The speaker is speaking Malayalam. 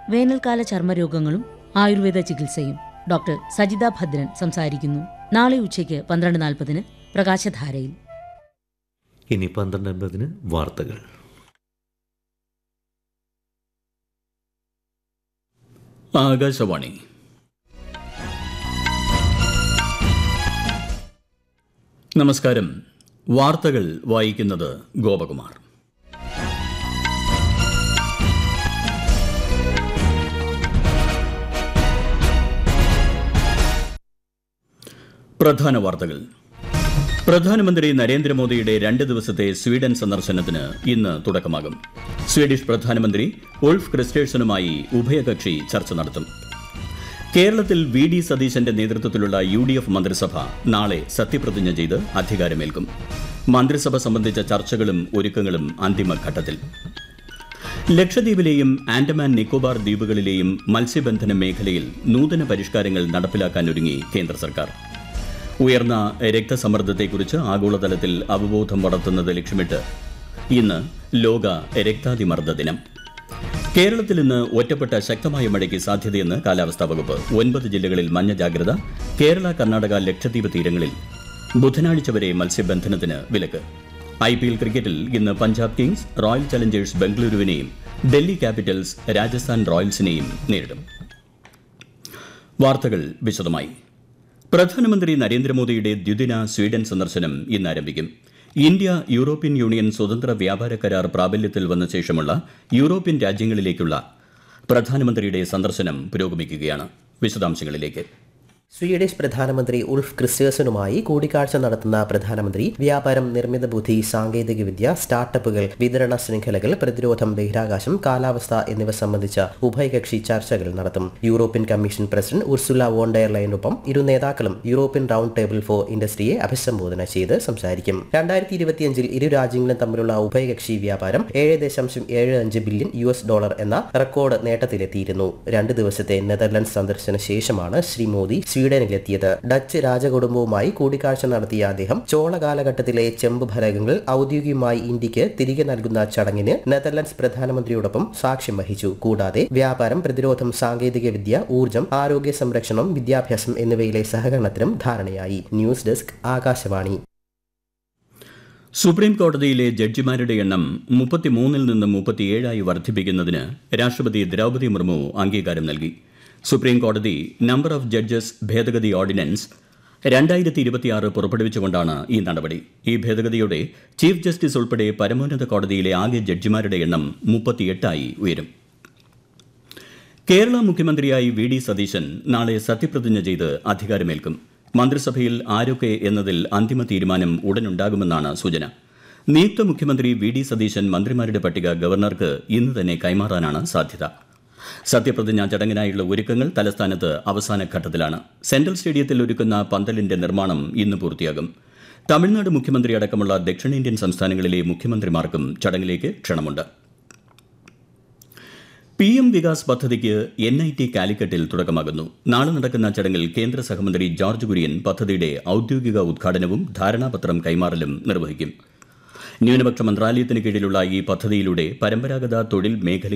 വേനൽക്കാല ചർമ്മരോഗങ്ങളും ആയുർവേദ ചികിത്സയും ഡോക്ടർ സജിത ഭദ്രൻ സംസാരിക്കുന്നു നാളെ ഉച്ചയ്ക്ക് പന്ത്രണ്ട് നാൽപ്പതിന് പ്രകാശധാരയിൽ ഇനി പന്ത്രണ്ട് അൻപതിന് വാർത്തകൾ ആകാശവാണി നമസ്കാരം വാർത്തകൾ വായിക്കുന്നത് ഗോപകുമാർ പ്രധാന വാർത്തകൾ പ്രധാനമന്ത്രി നരേന്ദ്രമോദിയുടെ രണ്ട് ദിവസത്തെ സ്വീഡൻ സന്ദർശനത്തിന് ഇന്ന് തുടക്കമാകും സ്വീഡിഷ് പ്രധാനമന്ത്രി ഉൾഫ് ക്രിസ്റ്റേഴ്സണുമായി ഉഭയകക്ഷി ചർച്ച നടത്തും കേരളത്തിൽ വി ഡി സതീശന്റെ നേതൃത്വത്തിലുള്ള യു ഡി എഫ് മന്ത്രിസഭ നാളെ സത്യപ്രതിജ്ഞ ചെയ്ത് അധികാരമേൽക്കും മന്ത്രിസഭ സംബന്ധിച്ച ചർച്ചകളും ഒരുക്കങ്ങളും അന്തിമഘട്ടത്തിൽ ലക്ഷദ്വീപിലെയും ആൻഡമാൻ നിക്കോബാർ ദ്വീപുകളിലെയും മത്സ്യബന്ധന മേഖലയിൽ നൂതന പരിഷ്കാരങ്ങൾ നടപ്പിലാക്കാനൊരുങ്ങി കേന്ദ്ര സർക്കാർ ഉയർന്ന രക്തസമ്മർദ്ദത്തെക്കുറിച്ച് ആഗോളതലത്തിൽ അവബോധം വളർത്തുന്നത് ലക്ഷ്യമിട്ട് ഇന്ന് ലോക രക്താതിമർദ്ദ ദിനം കേരളത്തിൽ ഇന്ന് ഒറ്റപ്പെട്ട ശക്തമായ മഴയ്ക്ക് സാധ്യതയെന്ന് കാലാവസ്ഥാ വകുപ്പ് ഒൻപത് ജില്ലകളിൽ മഞ്ഞ ജാഗ്രത കേരള കർണാടക ലക്ഷദ്വീപ് തീരങ്ങളിൽ ബുധനാഴ്ച വരെ മത്സ്യബന്ധനത്തിന് വിലക്ക് ഐ പി എൽ ക്രിക്കറ്റിൽ ഇന്ന് പഞ്ചാബ് കിങ്സ് റോയൽ ചലഞ്ചേഴ്സ് ബംഗളൂരുവിനെയും ഡൽഹി ക്യാപിറ്റൽസ് രാജസ്ഥാൻ റോയൽസിനെയും നേരിടും വാർത്തകൾ വിശദമായി പ്രധാനമന്ത്രി നരേന്ദ്രമോദിയുടെ ദ്വിദിന സ്വീഡൻ സന്ദർശനം ഇന്ന് ആരംഭിക്കും ഇന്ത്യ യൂറോപ്യൻ യൂണിയൻ സ്വതന്ത്ര വ്യാപാര കരാർ പ്രാബല്യത്തിൽ വന്ന ശേഷമുള്ള യൂറോപ്യൻ രാജ്യങ്ങളിലേക്കുള്ള പ്രധാനമന്ത്രിയുടെ സന്ദർശനം പുരോഗമിക്കുകയാണ് വിശദാംശങ്ങളിലേക്ക് സ്വീഡിഷ് പ്രധാനമന്ത്രി ഉൾഫ് ക്രിസ്റ്റേഴ്സനുമായി കൂടിക്കാഴ്ച നടത്തുന്ന പ്രധാനമന്ത്രി വ്യാപാരം നിർമ്മിത ബുദ്ധി സാങ്കേതികവിദ്യ സ്റ്റാർട്ടപ്പുകൾ വിതരണ ശൃംഖലകൾ പ്രതിരോധം ബഹിരാകാശം കാലാവസ്ഥ എന്നിവ സംബന്ധിച്ച ഉഭയകക്ഷി ചർച്ചകൾ നടത്തും European commission president Ursula von der ലൈനൊപ്പം ഇരു നേതാക്കളും യൂറോപ്യൻ റൌണ്ട് ടേബിൾ ഫോർ ഇൻഡസ്ട്രിയെ അഭിസംബോധന ചെയ്ത് സംസാരിക്കും രണ്ടായിരത്തി ഇരുപത്തിയഞ്ചിൽ ഇരു രാജ്യങ്ങളും തമ്മിലുള്ള ഉഭയകക്ഷി വ്യാപാരം ഏഴ് ദശാംശം ഏഴ് അഞ്ച് ബില്യൺ യു എസ് ഡോളർ എന്ന റെക്കോർഡ് നേട്ടത്തിലെത്തിയിരുന്നു രണ്ട് ദിവസത്തെ നെതർലൻഡ്സ് സന്ദർശന ശേഷമാണ് ശ്രീ മോദി സ്വീഡനിലെത്തിയത് ഡച്ച് രാജകുടുംബവുമായി കൂടിക്കാഴ്ച നടത്തിയ അദ്ദേഹം ചോള കാലഘട്ടത്തിലെ ചെമ്പ് ഫലകങ്ങൾ ഔദ്യോഗികമായി ഇന്ത്യക്ക് തിരികെ നൽകുന്ന ചടങ്ങിന് നെതർലൻഡ്സ് പ്രധാനമന്ത്രിയോടൊപ്പം സാക്ഷ്യം വഹിച്ചു കൂടാതെ വ്യാപാരം പ്രതിരോധം സാങ്കേതികവിദ്യ ഊർജ്ജം ആരോഗ്യ സംരക്ഷണം വിദ്യാഭ്യാസം എന്നിവയിലെ സഹകരണത്തിനും ധാരണയായി ന്യൂസ് ഡെസ്ക് ആകാശവാണി സുപ്രീം കോടതിയിലെ ജഡ്ജിമാരുടെ എണ്ണം മുപ്പത്തിമൂന്നിൽ നിന്ന് മുപ്പത്തിയേഴായി വർദ്ധിപ്പിക്കുന്നതിന് രാഷ്ട്രപതി ദ്രൗപദി മുർമു അംഗീകാരം നൽകി സുപ്രീം കോടതി നമ്പർ ഓഫ് ജഡ്ജസ് ഭേദഗതി ഓർഡിനൻസ് രണ്ടായിരത്തി ഇരുപത്തിയാറ് പുറപ്പെടുവിച്ചുകൊണ്ടാണ് ഈ നടപടി ഈ ഭേദഗതിയോടെ ചീഫ് ജസ്റ്റിസ് ഉൾപ്പെടെ പരമോന്നത കോടതിയിലെ ആകെ ജഡ്ജിമാരുടെ എണ്ണം മുപ്പത്തിയെട്ടായി ഉയരും കേരള മുഖ്യമന്ത്രിയായി വി ഡി സതീശൻ നാളെ സത്യപ്രതിജ്ഞ ചെയ്ത് അധികാരമേൽക്കും മന്ത്രിസഭയിൽ ആരൊക്കെ എന്നതിൽ അന്തിമ തീരുമാനം ഉടനുണ്ടാകുമെന്നാണ് സൂചന നിയുക്ത മുഖ്യമന്ത്രി വി ഡി സതീശൻ മന്ത്രിമാരുടെ പട്ടിക ഗവർണർക്ക് ഇന്ന് തന്നെ കൈമാറാനാണ് സാധ്യത സത്യപ്രതിജ്ഞാ ചടങ്ങിനായുള്ള ഒരുക്കങ്ങൾ തലസ്ഥാനത്ത് അവസാന ഘട്ടത്തിലാണ് സെൻട്രൽ സ്റ്റേഡിയത്തിൽ ഒരുക്കുന്ന പന്തലിന്റെ നിർമ്മാണം ഇന്ന് പൂർത്തിയാകും തമിഴ്നാട് മുഖ്യമന്ത്രി അടക്കമുള്ള ദക്ഷിണേന്ത്യൻ സംസ്ഥാനങ്ങളിലെ മുഖ്യമന്ത്രിമാർക്കും ചടങ്ങിലേക്ക് ക്ഷണമുണ്ട് പി എം വികാസ് പദ്ധതിക്ക് എൻ ഐ ടി കാലിക്കറ്റിൽ തുടക്കമാകുന്നു നാളെ നടക്കുന്ന ചടങ്ങിൽ കേന്ദ്ര സഹമന്ത്രി ജോർജ് കുര്യൻ പദ്ധതിയുടെ ഔദ്യോഗിക ഉദ്ഘാടനവും ധാരണാപത്രം കൈമാറലും നിർവഹിക്കും ന്യൂനപക്ഷ മന്ത്രാലയത്തിന് കീഴിലുള്ള ഈ പദ്ധതിയിലൂടെ പരമ്പരാഗത തൊഴിൽ മേഖല